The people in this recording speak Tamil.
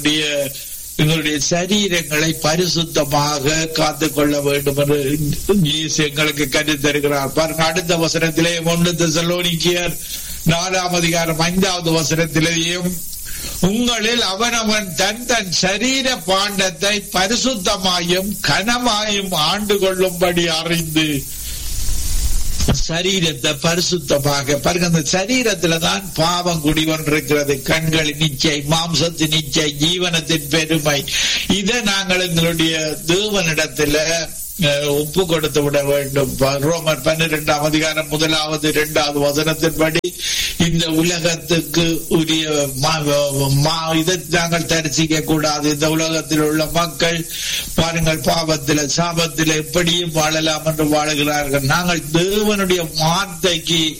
எங்களுடைய எங்களுடைய சரீரங்களை பரிசுத்தமாக காத்து கொள்ள வேண்டும் என்று இயேசு எங்களுக்கு கற்றுத் தருகிறார் பாருங்க அடுத்த வசனத்திலே ஒன்று தெசலோனிக்கியர் நாலாம் அதிகாரம் ஐந்தாவது வசனத்திலேயும் உங்களில் அவனவன் தன் தன் சரீர பாண்டத்தை பரிசுத்தமாயும் கனமாயும் ஆண்டு கொள்ளும்படி அறிந்து சரீரத்தை பரிசுத்தமாக பாருங்க அந்த சரீரத்துல தான் பாவம் குடிவன்றிருக்கிறது கண்களின் நிச்சை மாம்சத்தின் நிச்சை ஜீவனத்தின் பெருமை இதை நாங்கள் எங்களுடைய தேவனிடத்துல ஒப்பு கொடுத்து விட வேண்டும் ரோமர் பன்னிரெண்டாம் அதிகாரம் முதலாவது இரண்டாவது வசனத்தின்படி இந்த உலகத்துக்கு உரிய இதை நாங்கள் தரிசிக்க கூடாது இந்த உலகத்தில் உள்ள மக்கள் பாருங்கள் பாவத்தில் சாபத்தில் எப்படியும் வாழலாம் என்று வாழுகிறார்கள் நாங்கள் தேவனுடைய வார்த்தைக்கு